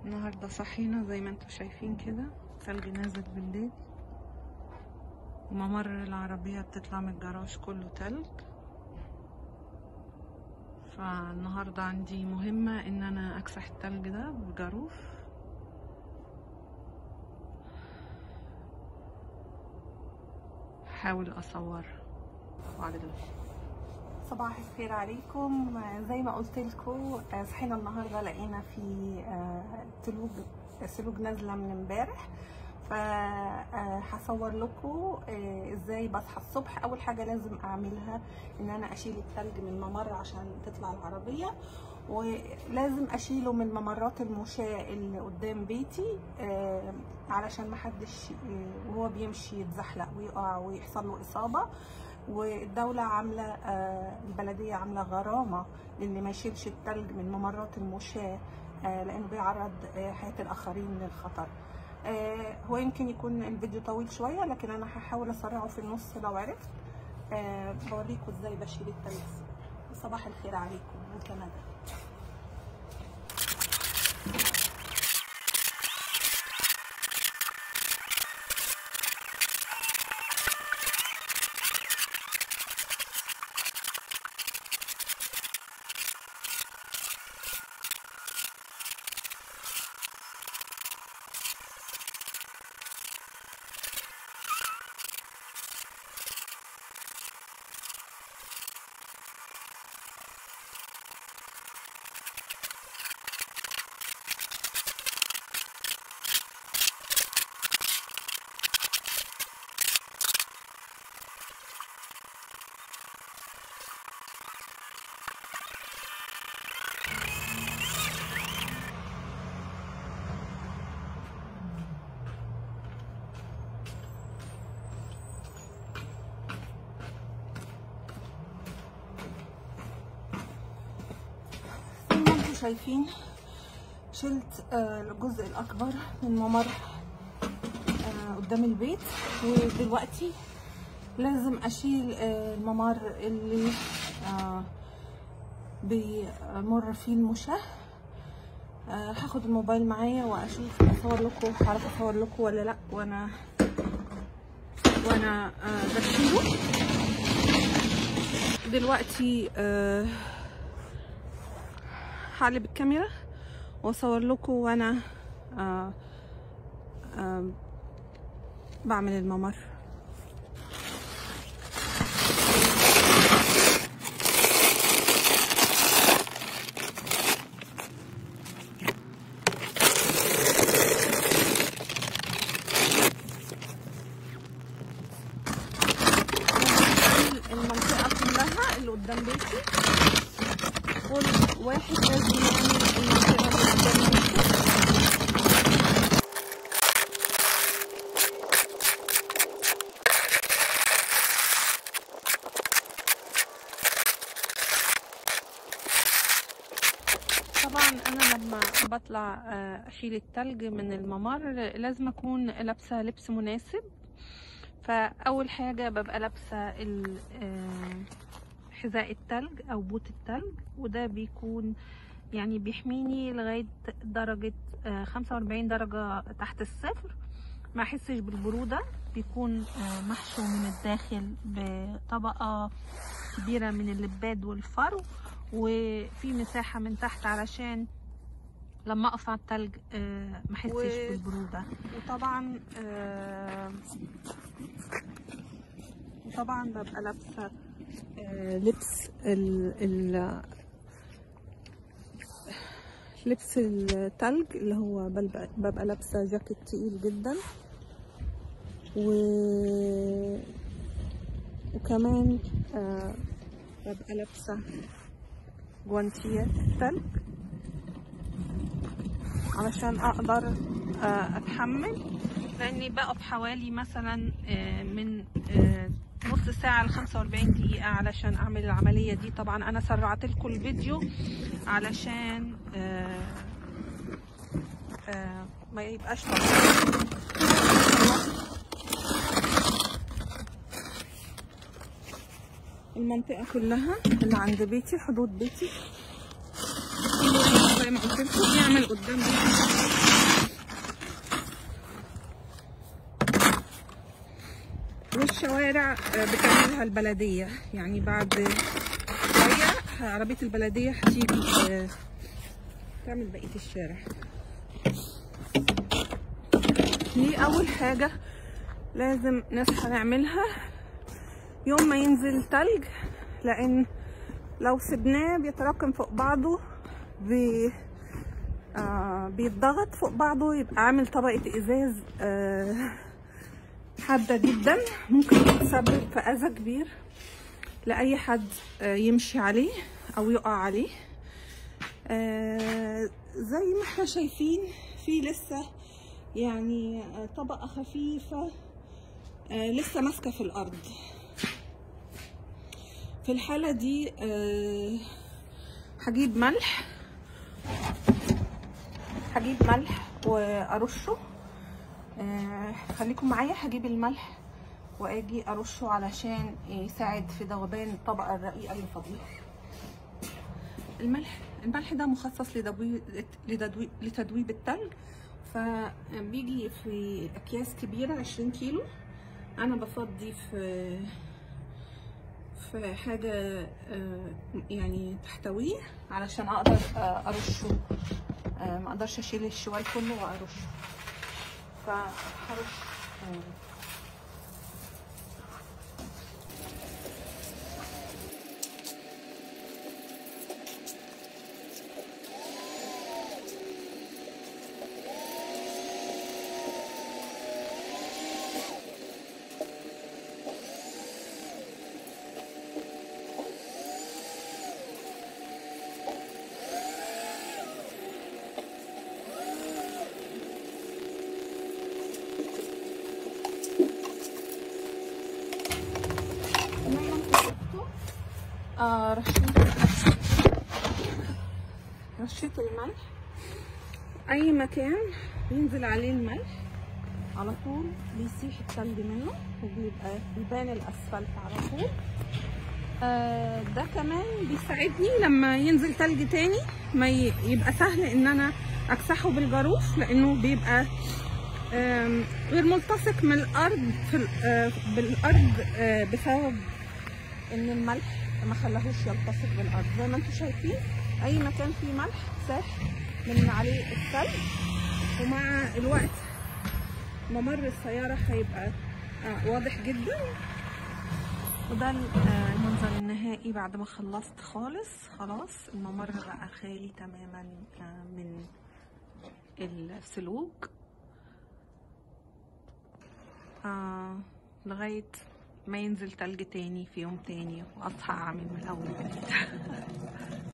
النهاردة صحينا زي ما انتوا شايفين كده تلج نازل بالليل وممر العربية بتطلع من الجراج كله تلج فالنهاردة عندي مهمة ان انا اكسح التلج ده بالجاروف حاول اصور واعرض لكم صباح الخير عليكم زي ما قلت لكم صحينا النهارده لقينا في تلوج سلوج نازله من امبارح فهصور لكم ازاي بصحى الصبح اول حاجه لازم اعملها ان انا اشيل التلج من الممر عشان تطلع العربيه ولازم اشيله من ممرات المشاة اللي قدام بيتي علشان محدش وهو بيمشي يتزحلق ويقع ويحصل له اصابه والدولة عاملة البلدية عاملة غرامة للي ما يشيلش التلج من ممرات المشاة لأنه بيعرض حياة الآخرين للخطر هو يمكن يكون الفيديو طويل شوية لكن أنا هحاول أسرعه في النص لو عرفت بوريكم ازاي بشيل التلج صباح الخير عليكم وكندا شايفين شلت الجزء الاكبر من ممر قدام البيت ودلوقتي لازم اشيل الممر اللي بيمر فيه المشاة هاخد الموبايل معايا واشوف اصور لكم هعرف اصور لكم ولا لا وانا وانا بشيله دلوقتي هقلب الكاميرا واصور لكم وانا آآ آآ بعمل الممر المنطقة كلها اللي قدام بيتي كل واحد لازم يعمل المنطقة اللي قدام بيته طبعا انا لما بطلع اشيل التلج من الممر لازم اكون لابسه لبس مناسب فاول حاجه ببقى لابسه حذاء التلج او بوت التلج وده بيكون يعني بيحميني لغايه درجه 45 درجه تحت الصفر ما احسش بالبروده بيكون محشو من الداخل بطبقه كبيره من اللباد والفرو وفي مساحه من تحت علشان لما اقف على التلج ما احسش و... بالبروده وطبعا وطبعا ببقى لابسه لبس ال ال لبس التلج اللي هو ببقى لابسه جاكيت تقيل جدا و وكمان آه ببقى لابسه جوانتيات التلج علشان اقدر آه اتحمل لاني بقف حوالي مثلا آه من نص ساعة ل 45 دقيقة علشان أعمل العملية دي طبعا أنا سرعت لكم الفيديو علشان آآ آآ ما يبقاش طبعا المنطقة كلها اللي عند بيتي حدود بيتي زي ما قلت لكم بيعمل قدام والشوارع آه، بتعملها البلدية يعني بعد شوية عربية البلدية هتيجي آه، تعمل بقية الشارع دي أول حاجة لازم نصحى نعملها يوم ما ينزل تلج لأن لو سبناه بيتراكم فوق بعضه بي آه بيتضغط فوق بعضه يبقى عامل طبقة إزاز آه حادة جدا ممكن تسبب في أذى كبير لأي حد آه يمشي عليه أو يقع عليه آه زي ما احنا شايفين في لسه يعني آه، طبقة خفيفة آه لسه ماسكة في الأرض في الحالة دي آه، هجيب ملح هجيب ملح وارشه آه، خليكم معايا هجيب الملح واجي ارشه علشان يساعد في ذوبان الطبقه الرقيقه اللي فاضله الملح الملح ده مخصص لدوي... لتدوي... لتدويب التلج فبيجي في اكياس كبيره 20 كيلو انا بفضي في في حاجة آه، يعني تحتويه علشان اقدر آه، ارشه آه، ما اقدرش اشيل الشوال كله وارشه فهرش آه، تمام حطيته. آه، رشيت رشيت الملح اي مكان بينزل عليه الملح على طول بيسيح التلج منه وبيبقى يبان الاسفلت على طول آه ده كمان بيساعدني لما ينزل تلج تاني ما ي- يبقى سهل ان انا اكسحه بالجاروف لانه بيبقى آم، غير ملتصق من الارض في ال- آه، بالارض آه، بسبب ان الملح ما خلاهوش يلتصق بالارض زي ما انتم شايفين اي مكان فيه ملح ساح من عليه الثلج ومع الوقت ممر السيارة هيبقى آه، واضح جدا وده ال- آه، المنظر النهائي بعد ما خلصت خالص خلاص الممر بقى خالي تماما آه، من السلوك آه لغاية ما ينزل تلج تاني في يوم تاني وأصحى أعمل من الأول وجديد